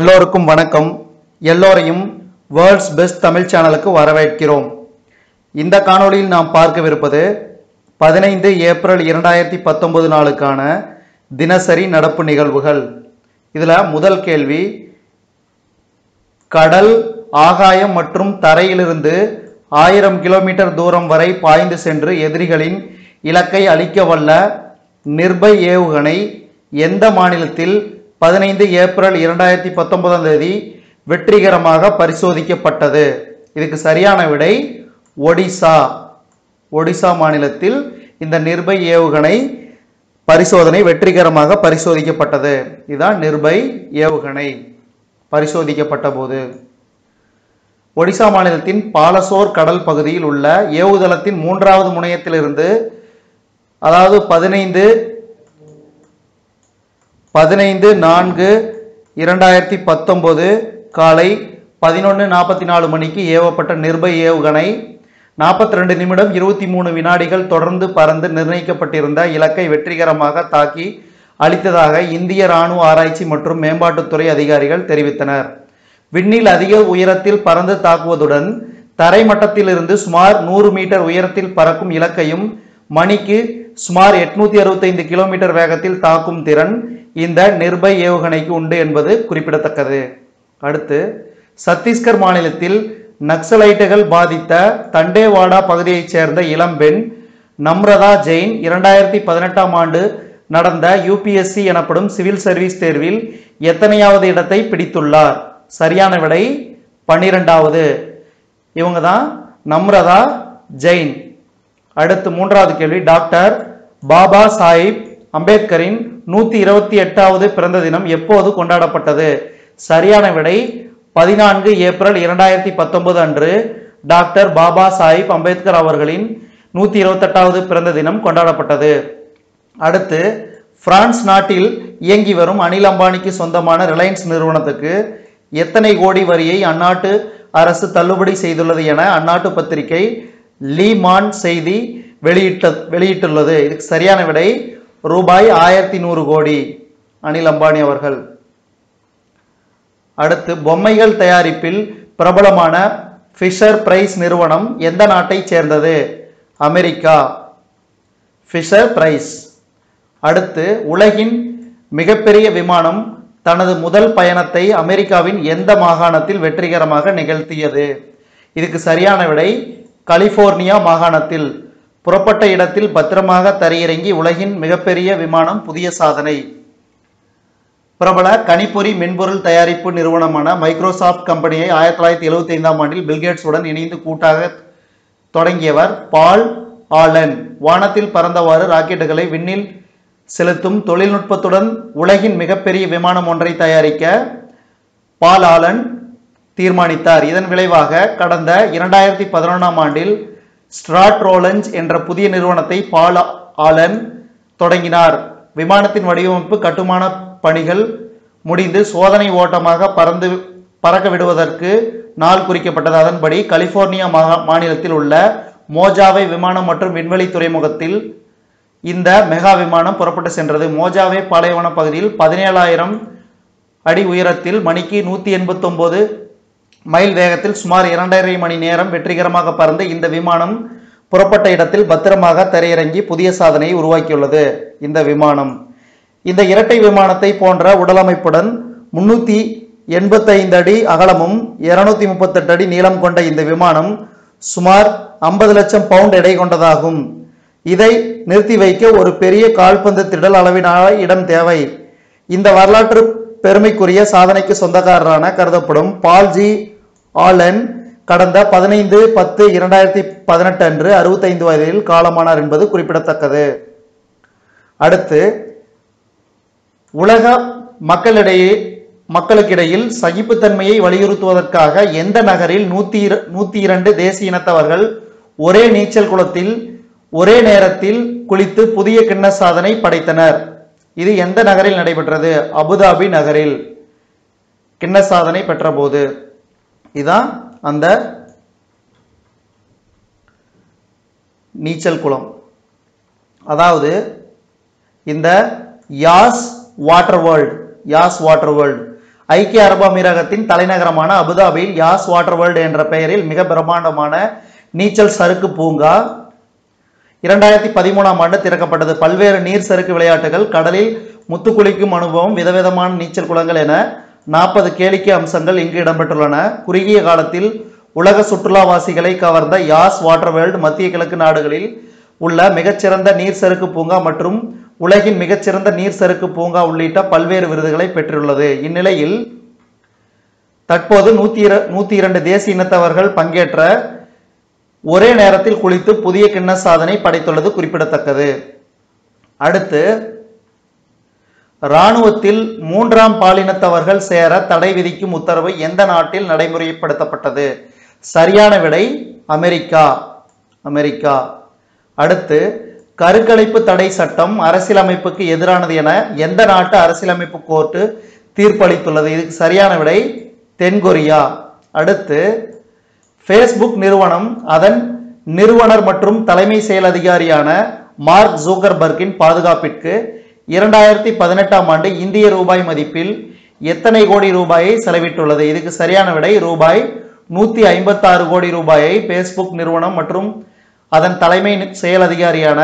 எல்லோருக்கும் வணக்கம் எல்லோரையும் வேர்ல்ட்ஸ் பெஸ்ட் தமிழ் சேனலுக்கு வரவேற்கிறோம் இந்த காணொளியில் நாம் பார்க்கவிருப்பது பதினைந்து ஏப்ரல் இரண்டாயிரத்தி பத்தொன்பது நாளுக்கான தினசரி நடப்பு நிகழ்வுகள் இதில் முதல் கேள்வி கடல் ஆகாயம் மற்றும் தரையிலிருந்து ஆயிரம் கிலோமீட்டர் தூரம் வரை பாய்ந்து சென்று எதிரிகளின் இலக்கை அழிக்க வல்ல நிர்பய் ஏவுகணை எந்த மாநிலத்தில் பதினைந்து ஏப்ரல் இரண்டாயிரத்தி பத்தொன்பதாம் தேதி வெற்றிகரமாக பரிசோதிக்கப்பட்டது இதுக்கு சரியான விடை ஒடிசா ஒடிசா மாநிலத்தில் இந்த நிர்பய் ஏவுகணை பரிசோதனை வெற்றிகரமாக பரிசோதிக்கப்பட்டது இதுதான் நிர்பய் ஏவுகணை பரிசோதிக்கப்பட்ட போது ஒடிசா மாநிலத்தின் பாலசோர் கடல் பகுதியில் உள்ள ஏவுதளத்தின் மூன்றாவது முனையத்திலிருந்து அதாவது பதினைந்து பதினைந்து நான்கு இரண்டாயிரத்தி பத்தொன்பது காலை பதினொன்று நாற்பத்தி நாலு மணிக்கு ஏவப்பட்ட நிர்பய் ஏவுகணை நாற்பத்தி ரெண்டு நிமிடம் இருபத்தி மூணு வினாடிகள் தொடர்ந்து பறந்து நிர்ணயிக்கப்பட்டிருந்த இலக்கை வெற்றிகரமாக தாக்கி அளித்ததாக இந்திய ராணுவ ஆராய்ச்சி மற்றும் மேம்பாட்டுத்துறை அதிகாரிகள் தெரிவித்தனர் விண்ணில் அதிக உயரத்தில் பறந்து தாக்குவதுடன் தரைமட்டத்திலிருந்து சுமார் நூறு மீட்டர் உயரத்தில் பறக்கும் இலக்கையும் மணிக்கு சுமார் எட்நூத்தி அறுபத்தைந்து கிலோமீட்டர் வேகத்தில் தாக்கும் திறன் இந்த நிர்பய் ஏவுகணைக்கு உண்டு என்பது குறிப்பிடத்தக்கது அடுத்து சத்தீஸ்கர் மாநிலத்தில் நக்சலைட்டுகள் பாதித்த தண்டேவாடா பகுதியைச் சேர்ந்த இளம்பெண் நம்ரதா ஜெயின் இரண்டாயிரத்தி பதினெட்டாம் ஆண்டு நடந்த யூபிஎஸ்சி எனப்படும் சிவில் சர்வீஸ் தேர்வில் எத்தனையாவது இடத்தை பிடித்துள்ளார் சரியான விடை பன்னிரெண்டாவது இவங்க தான் நம்ரதா ஜெயின் அடுத்து மூன்றாவது கேள்வி டாக்டர் பாபா சாஹிப் அம்பேத்கரின் நூத்தி இருபத்தி எட்டாவது பிறந்த தினம் எப்போது கொண்டாடப்பட்டது சரியான விடை பதினான்கு ஏப்ரல் இரண்டாயிரத்தி பத்தொன்பது அன்று டாக்டர் பாபா சாஹிப் அம்பேத்கர் அவர்களின் நூத்தி இருபத்தெட்டாவது பிறந்த தினம் கொண்டாடப்பட்டது அடுத்து பிரான்ஸ் நாட்டில் இயங்கி வரும் அனில் அம்பானிக்கு சொந்தமான ரிலையன்ஸ் நிறுவனத்துக்கு எத்தனை கோடி வரியை அந்நாட்டு அரசு தள்ளுபடி செய்துள்ளது என அந்நாட்டு பத்திரிகை லீமான் செய்தி வெளியிட்ட வெளியிட்டுள்ளது இதுக்கு சரியான விடை ரூபாய் ஆயிரத்தி நூறு கோடி அனில் அம்பானி அவர்கள் அடுத்து பொம்மைகள் தயாரிப்பில் பிரபலமான ஃபிஷர் பிரைஸ் நிறுவனம் எந்த நாட்டைச் சேர்ந்தது அமெரிக்கா ஃபிஷர் பிரைஸ் அடுத்து உலகின் மிகப்பெரிய விமானம் தனது முதல் பயணத்தை அமெரிக்காவின் எந்த மாகாணத்தில் வெற்றிகரமாக நிகழ்த்தியது இதுக்கு சரியான விடை கலிபோர்னியா மாகாணத்தில் புறப்பட்ட இடத்தில் பத்திரமாக தரையிறங்கி உலகின் மிகப்பெரிய விமானம் புதிய சாதனை பிரபல கணிப்பொறி மென்பொருள் தயாரிப்பு நிறுவனமான மைக்ரோசாஃப்ட் கம்பெனியை ஆயிரத்தி தொள்ளாயிரத்தி எழுபத்தி ஐந்தாம் ஆண்டில் பில்கேட்ஸுடன் இணைந்து கூட்டாக தொடங்கியவர் பால் ஆலன் வானத்தில் பறந்தவாறு ராக்கெட்டுகளை விண்ணில் செலுத்தும் தொழில்நுட்பத்துடன் உலகின் மிகப்பெரிய விமானம் ஒன்றை தயாரிக்க பால் ஆலன் தீர்மானித்தார் இதன் விளைவாக கடந்த இரண்டாயிரத்தி பதினொன்றாம் ஆண்டில் ஸ்ட்ராட் ரோலஞ்ச் என்ற புதிய நிறுவனத்தை பால் ஆலன் தொடங்கினார் விமானத்தின் வடிவமைப்பு கட்டுமான பணிகள் முடிந்து சோதனை ஓட்டமாக பறந்து பறக்க விடுவதற்கு நாள் குறிக்கப்பட்டது அதன்படி கலிபோர்னியா மாநிலத்தில் உள்ள மோஜாவை விமானம் மற்றும் விண்வெளி துறைமுகத்தில் இந்த மெகா விமானம் புறப்பட்டு சென்றது மோஜாவே பாலைவன பகுதியில் பதினேழாயிரம் அடி உயரத்தில் மணிக்கு நூற்றி எண்பத்தொம்போது மைல் வேகத்தில் சுமார் இரண்டரை மணி நேரம் வெற்றிகரமாக பறந்து இந்த விமானம் புறப்பட்ட இடத்தில் பத்திரமாக தரையிறங்கி புதிய சாதனையை உருவாக்கியுள்ளது இந்த விமானம் இந்த இரட்டை விமானத்தை போன்ற உடலமைப்புடன் முன்னூற்றி எண்பத்தைந்து அடி அகலமும் இருநூத்தி முப்பத்தெட்டு அடி நீளம் கொண்ட இந்த விமானம் சுமார் ஐம்பது லட்சம் பவுண்ட் எடை கொண்டதாகும் இதை நிறுத்தி வைக்க ஒரு பெரிய கால்பந்து திடல் அளவிலான இடம் தேவை இந்த வரலாற்று பெருமைக்குரிய சாதனைக்கு சொந்தக்காரரான கருதப்படும் பால்ஜி ஆலன் கடந்த பதினைந்து பத்து இரண்டாயிரத்தி பதினெட்டு அன்று அறுபத்தைந்து வயதில் காலமானார் என்பது குறிப்பிடத்தக்கது அடுத்து உலக மக்களிடையே மக்களுக்கிடையில் சகிப்புத்தன்மையை வலியுறுத்துவதற்காக எந்த நகரில் நூத்தி நூத்தி இரண்டு தேசிய இனத்தவர்கள் ஒரே நீச்சல் குளத்தில் ஒரே நேரத்தில் குளித்து புதிய கிண்ண சாதனை படைத்தனர் இது எந்த நகரில் நடைபெற்றது அபுதாபி நகரில் கிண்ண சாதனை பெற்றபோது இதான் அந்த நீச்சல் குளம் அதாவது இந்த Yas Water World Yas Water World ஐக்கிய அரபு அமீரகத்தின் தலைநகரமான அபுதாபியில் யாஸ் வாட்டர் வேர்ல்டு என்ற பெயரில் மிக பிரம்மாண்டமான நீச்சல் சறுக்கு பூங்கா இரண்டாயிரத்தி பதிமூணாம் ஆண்டு திறக்கப்பட்டது பல்வேறு நீர் சறுக்கு விளையாட்டுகள் கடலில் முத்து குளிக்கும் அனுபவம் விதவிதமான நீச்சல் குளங்கள் என நாற்பது கேளிக்கை அம்சங்கள் இங்கு இடம்பெற்றுள்ளன குறுகிய காலத்தில் உலக சுற்றுலாவாசிகளை கவர்ந்த யாஸ் வாட்டர் வேர்ல்டு மத்திய கிழக்கு நாடுகளில் உள்ள மிகச்சிறந்த நீர் சறுக்கு பூங்கா மற்றும் உலகின் மிகச்சிறந்த நீர் சறுக்கு பூங்கா உள்ளிட்ட பல்வேறு விருதுகளை பெற்றுள்ளது இந்நிலையில் தற்போது நூத்தி இர நூத்தி இரண்டு தேசிய இனத்தவர்கள் பங்கேற்ற ஒரே நேரத்தில் குளித்து புதிய கிண்ண சாதனை படைத்துள்ளது குறிப்பிடத்தக்கது அடுத்து இராணுவத்தில் மூன்றாம் பாலினத்தவர்கள் சேர தடை விதிக்கும் உத்தரவு எந்த நாட்டில் நடைமுறைப்படுத்தப்பட்டது சரியான விடை அமெரிக்கா அமெரிக்கா அடுத்து கருக்கலைப்பு தடை சட்டம் அரசியலமைப்புக்கு எதிரானது என எந்த நாட்டு அரசியலமைப்பு கோர்ட்டு தீர்ப்பளித்துள்ளது இதுக்கு சரியான விடை தென்கொரியா அடுத்து ஃபேஸ்புக் நிறுவனம் அதன் நிறுவனர் மற்றும் தலைமை செயல் அதிகாரியான மார்க் ஜூக்கர்பர்கின் பாதுகாப்பிற்கு இரண்டாயிரத்தி பதினெட்டாம் ஆண்டு இந்திய ரூபாய் மதிப்பில் எத்தனை கோடி ரூபாயை செலவிட்டுள்ளது இதுக்கு சரியான விடை ரூபாய் நூத்தி ஐம்பத்தாறு கோடி ரூபாயை ஃபேஸ்புக் நிறுவனம் மற்றும் அதன் தலைமை செயல் அதிகாரியான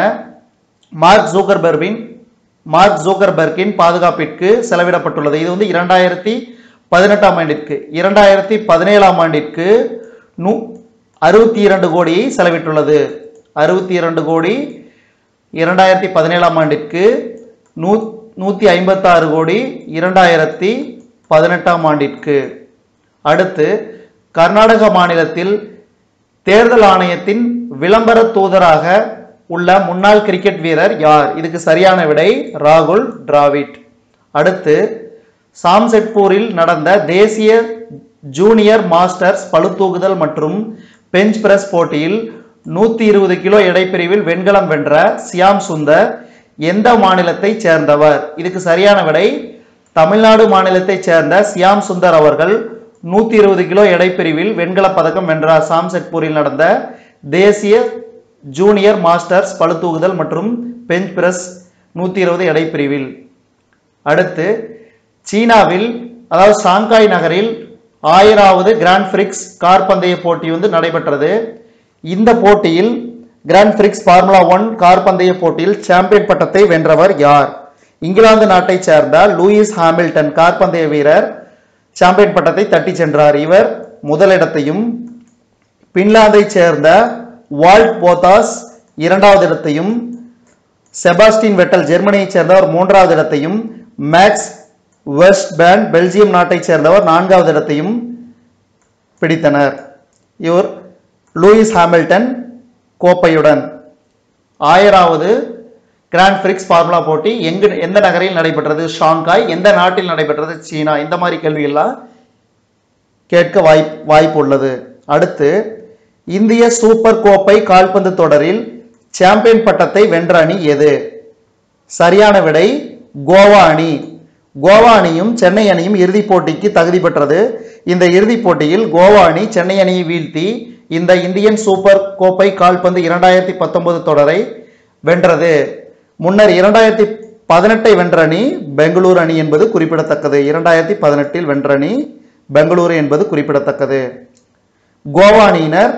மார்க் ஜூக்கர்பர்கின் மார்க் ஜூக்கர்பர்கின் பாதுகாப்பிற்கு செலவிடப்பட்டுள்ளது இது வந்து இரண்டாயிரத்தி பதினெட்டாம் ஆண்டிற்கு இரண்டாயிரத்தி பதினேழாம் ஆண்டிற்கு நூ அறுபத்தி இரண்டு கோடியை செலவிட்டுள்ளது அறுபத்தி இரண்டு கோடி இரண்டாயிரத்தி பதினேழாம் ஆண்டிற்கு நூ நூற்றி ஐம்பத்தாறு கோடி இரண்டாயிரத்தி பதினெட்டாம் ஆண்டிற்கு அடுத்து கர்நாடக மாநிலத்தில் தேர்தல் ஆணையத்தின் விளம்பர தூதராக உள்ள முன்னாள் கிரிக்கெட் வீரர் யார் இதுக்கு சரியான விடை ராகுல் டிராவிட் அடுத்து சாம்செட்பூரில் நடந்த தேசிய ஜூனியர் மாஸ்டர்ஸ் பளுதூக்குதல் மற்றும் பெஞ்ச் பிரஸ் போட்டியில் நூத்தி இருபது கிலோ எடைப்பிரிவில் வெண்கலம் வென்ற சியாம் சுந்தர் எந்த மாநிலத்தைச் சேர்ந்தவர் இதுக்கு சரியான விடை தமிழ்நாடு மாநிலத்தைச் சேர்ந்த சியாம் சுந்தர் அவர்கள் நூத்தி இருபது கிலோ எடைப்பிரிவில் வெண்கலப் பதக்கம் வென்றார் சாம்செட்பூரில் நடந்த தேசிய ஜூனியர் மாஸ்டர்ஸ் பளுதூக்குதல் மற்றும் பெஞ்ச் பிரஸ் நூத்தி இருபது எடைப்பிரிவில் அடுத்து சீனாவில் அதாவது ஷாங்காய் நகரில் ஆயிராவது கிராண்ட் பிரிக்ஸ் கார் பந்தய போட்டி வந்து நடைபெற்றது இந்த போட்டியில் Grand Prix Formula One car பந்தய போட்டியில் சாம்பியன் பட்டத்தை வென்றவர் யார் இங்கிலாந்து நாட்டைச் சேர்ந்த லூயிஸ் ஹாமில்டன் கார் பந்தய வீரர் சாம்பியன் பட்டத்தை தட்டி சென்றார் இவர் முதலிடத்தையும் பின்லாந்தைச் சேர்ந்த வால்ட் போத்தாஸ் இரண்டாவது இடத்தையும் செபாஸ்டின் வெட்டல் ஜெர்மனியைச் சேர்ந்தவர் மூன்றாவது இடத்தையும் மேக்ஸ் வெஸ்ட் பேண்ட் பெல்ஜியம் நாட்டைச் சேர்ந்தவர் நான்காவது இடத்தையும் பிடித்தனர் இவர் லூயிஸ் ஹாமில்டன் கோப்பையுடன் ஆயிராவது கிராண்ட் பிரிக்ஸ் ஃபார்முலா போட்டி எங்கு எந்த நகரில் நடைபெற்றது ஷாங்காய் எந்த நாட்டில் நடைபெற்றது சீனா இந்த மாதிரி கேள்விகள்லாம் கேட்க வாய்ப் வாய்ப்பு உள்ளது அடுத்து இந்திய சூப்பர் கோப்பை கால்பந்து தொடரில் சாம்பியன் பட்டத்தை வென்ற அணி எது சரியான விடை கோவா அணி கோவா அணியும் சென்னை அணியும் இறுதிப் போட்டிக்கு தகுதி பெற்றது இந்த இறுதிப் போட்டியில் கோவா அணி சென்னை அணியை வீழ்த்தி இந்த இந்தியன் சூப்பர் கோப்பை கால்பந்து இரண்டாயிரத்தி பத்தொன்பது தொடரை வென்றது முன்னர் இரண்டாயிரத்தி பதினெட்டை வென்ற அணி பெங்களூரு அணி என்பது குறிப்பிடத்தக்கது இரண்டாயிரத்தி பதினெட்டில் வென்ற அணி பெங்களூரு என்பது குறிப்பிடத்தக்கது கோவா அணியினர்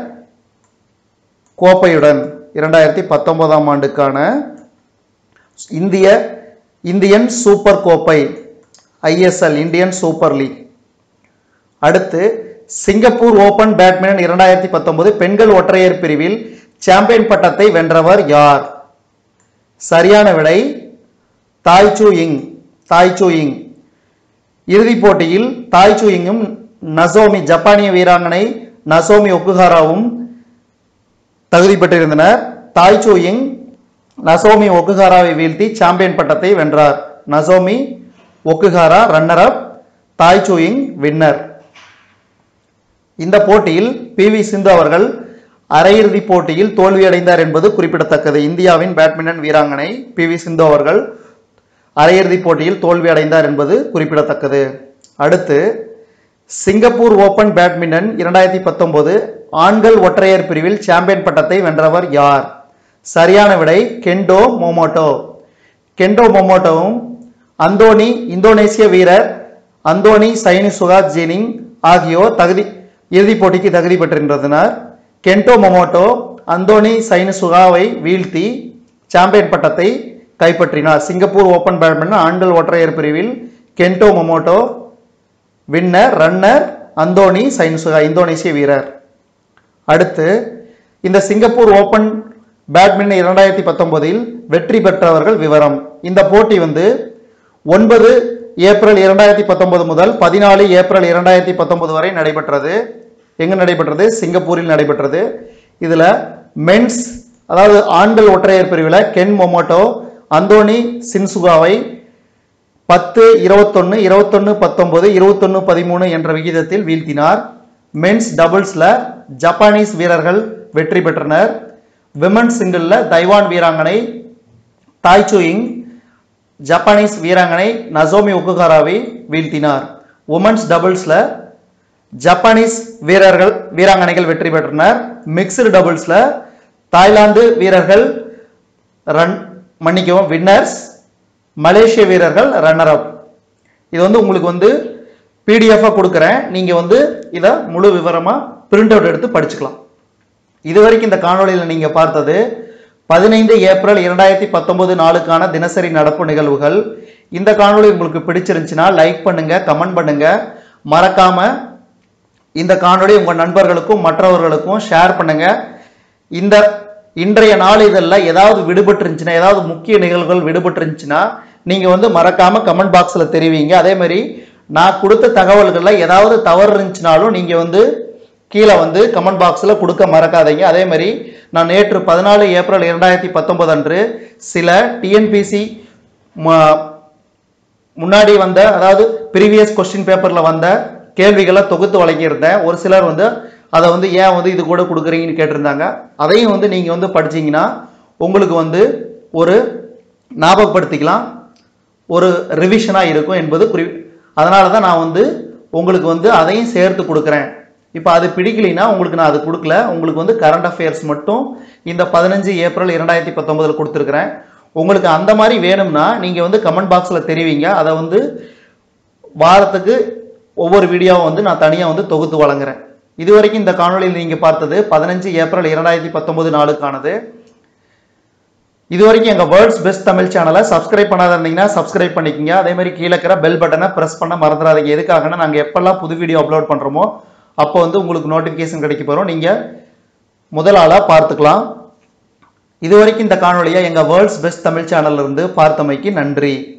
கோப்பையுடன் இரண்டாயிரத்தி பத்தொன்பதாம் ஆண்டுக்கான இந்திய இந்தியன் சூப்பர் கோப்பை ஐஎஸ்எல் இந்தியன் சூப்பர் லீக் அடுத்து சிங்கப்பூர் ஓபன் பேட்மிண்டன் இரண்டாயிரத்தி பத்தொன்பது பெண்கள் ஒற்றையர் பிரிவில் சாம்பியன் பட்டத்தை வென்றவர் யார் சரியான விடை தாய்சூ இங் தாய்சூ இங் இறுதிப் போட்டியில் தாய்சூ இங்கும் நசோமி ஜப்பானிய வீராங்கனை நசோமி ஒக்குஹாராவும் தகுதி பெற்றிருந்தனர் தாய்சூ இங் நசோமி ஒக்குஹாராவை வீழ்த்தி சாம்பியன் பட்டத்தை வென்றார் நசோமி ஒக்குஹாரா ரன்னர் அப் தாய்சூ இங் வின்னர் இந்த போட்டியில் பி வி சிந்து அவர்கள் அரையிறுதிப் போட்டியில் தோல்வியடைந்தார் என்பது குறிப்பிடத்தக்கது இந்தியாவின் பேட்மிண்டன் வீராங்கனை பி வி சிந்து அவர்கள் அரையிறுதிப் போட்டியில் தோல்வியடைந்தார் என்பது குறிப்பிடத்தக்கது அடுத்து சிங்கப்பூர் ஓபன் பேட்மிண்டன் இரண்டாயிரத்தி பத்தொன்பது ஆண்கள் ஒற்றையர் பிரிவில் சாம்பியன் பட்டத்தை வென்றவர் யார் சரியான விடை கெண்டோ மொமோட்டோ கெண்டோ மொமோட்டோவும் அந்தோனி இந்தோனேசிய வீரர் அந்தோனி சைனி சுகாத் ஜீனிங் ஆகியோர் தகுதி இறுதிப் போட்டிக்கு தகுதி பெற்றிருந்தனர் கென்டோ மொமோட்டோ அந்தோனி சைனி சுகாவை வீழ்த்தி சாம்பியன் பட்டத்தை கைப்பற்றினார் சிங்கப்பூர் ஓபன் பேட்மிண்டன் ஆண்கள் ஒற்றையர் பிரிவில் Kento Momota winner runner Anthony Sinisuka இந்தோனேசிய வீரர் அடுத்து இந்த சிங்கப்பூர் ஓபன் பேட்மிண்டன் இரண்டாயிரத்தி பத்தொன்பதில் வெற்றி பெற்றவர்கள் விவரம் இந்த போட்டி வந்து ஒன்பது ஏப்ரல் இரண்டாயிரத்தி பத்தொன்பது முதல் பதினாலு ஏப்ரல் இரண்டாயிரத்தி பத்தொன்பது வரை நடைபெற்றது எங்க நடைபெற்றது சிங்கப்பூரில் நடைபெற்றது இதுல மென்ஸ் அதாவது ஆண்கள் ஒற்றையர் பிரிவில் கென் மொமோட்டோ அந்தோனி சின்சுகாவை பத்து இருபத்தொன்னு இருபத்தொன்னு பத்தொன்பது இருபத்தொன்னு பதிமூணு என்ற விகிதத்தில் வீழ்த்தினார் மென்ஸ் டபுள்ஸ்ல ஜப்பானீஸ் வீரர்கள் வெற்றி பெற்றனர் விமன்ஸ் சிங்கிள்ல தைவான் வீராங்கனை தாய்ச்சுயிங் ஜப்பானீஸ் வீராங்கனை நசோமி ஒக்குகாராவை வீழ்த்தினார் உமன்ஸ் டபுள்ஸ்ல ஜப்பானீஸ் வீரர்கள் வீராங்கனைகள் வெற்றி பெற்றனர் மிக்சடு டபுள்ஸ்ல தாய்லாந்து வீரர்கள் ரன் மன்னிக்கவும் வின்னர்ஸ் மலேசிய வீரர்கள் ரன்னர் அப் இது வந்து உங்களுக்கு வந்து பிடிஎஃபாக கொடுக்குறேன் நீங்கள் வந்து இதை முழு விவரமாக பிரிண்ட் அவுட் எடுத்து படிச்சுக்கலாம் இது வரைக்கும் இந்த காணொளியில் நீங்கள் பார்த்தது பதினைந்து ஏப்ரல் இரண்டாயிரத்தி பத்தொன்பது நாளுக்கான தினசரி நடப்பு நிகழ்வுகள் இந்த காணொளி உங்களுக்கு பிடிச்சிருந்துச்சுன்னா லைக் பண்ணுங்க கமெண்ட் பண்ணுங்க மறக்காம இந்த காணொளி உங்கள் நண்பர்களுக்கும் மற்றவர்களுக்கும் ஷேர் பண்ணுங்க இந்த இன்றைய நாளிதழில் ஏதாவது விடுபட்டு இருந்துச்சுன்னா ஏதாவது முக்கிய நிகழ்வுகள் விடுபட்டு இருந்துச்சுன்னா நீங்கள் வந்து மறக்காம கமெண்ட் பாக்ஸில் தெரிவிங்க அதே மாதிரி நான் கொடுத்த தகவல்களில் ஏதாவது தவறு இருந்துச்சுனாலும் நீங்கள் வந்து கீழே வந்து கமெண்ட் பாக்ஸில் கொடுக்க மறக்காதீங்க அதே மாதிரி நான் நேற்று பதினாலு ஏப்ரல் இரண்டாயிரத்தி பத்தொன்பது அன்று சில டிஎன்பிசி முன்னாடி வந்த அதாவது ப்ரீவியஸ் கொஸ்டின் பேப்பரில் வந்த கேள்விகளை தொகுத்து வழங்கியிருந்தேன் ஒரு சிலர் வந்து அதை வந்து ஏன் வந்து இது கூட கொடுக்குறீங்கன்னு கேட்டிருந்தாங்க அதையும் வந்து நீங்கள் வந்து படிச்சீங்கன்னா உங்களுக்கு வந்து ஒரு ஞாபகப்படுத்திக்கலாம் ஒரு ரிவிஷனாக இருக்கும் என்பது குறி அதனால தான் நான் வந்து உங்களுக்கு வந்து அதையும் சேர்த்து கொடுக்குறேன் இப்போ அது பிடிக்கலைன்னா உங்களுக்கு நான் அது கொடுக்கல உங்களுக்கு வந்து கரண்ட் அஃபேர்ஸ் மட்டும் இந்த பதினஞ்சு ஏப்ரல் இரண்டாயிரத்தி பத்தொன்பதில் கொடுத்துருக்குறேன் உங்களுக்கு அந்த மாதிரி வேணும்னா நீங்கள் வந்து கமெண்ட் பாக்ஸில் தெரிவிங்க அதை வந்து வாரத்துக்கு ஒவ்வொரு வீடியோவும் வந்து நான் தனியாக வந்து தொகுத்து வழங்குறேன் இது வரைக்கும் இந்த காணொளியில் நீங்கள் பார்த்தது பதினஞ்சு ஏப்ரல் இரண்டாயிரத்தி பத்தொன்பது நாளுக்கானது இது வரைக்கும் எங்கள் வேர்ல்ட்ஸ் பெஸ்ட் தமிழ் சேனலை சப்ஸ்கிரைப் பண்ணாத இருந்தீங்கன்னா சப்ஸ்கிரைப் பண்ணிக்கங்க அதே மாதிரி கீழே இருக்கிற பெல் பட்டனை ப்ரெஸ் பண்ண மறந்துடாதீங்க எதுக்காகனா நாங்கள் எப்பெல்லாம் புது வீடியோ அப்லோட் பண்ணுறோமோ அப்போ வந்து உங்களுக்கு நோட்டிஃபிகேஷன் கிடைக்க போகிறோம் நீங்கள் முதல் ஆளாக பார்த்துக்கலாம் இது வரைக்கும் இந்த காணொலியை எங்கள் வேர்ல்ட்ஸ் பெஸ்ட் தமிழ் சேனல்ல இருந்து பார்த்தமைக்கு நன்றி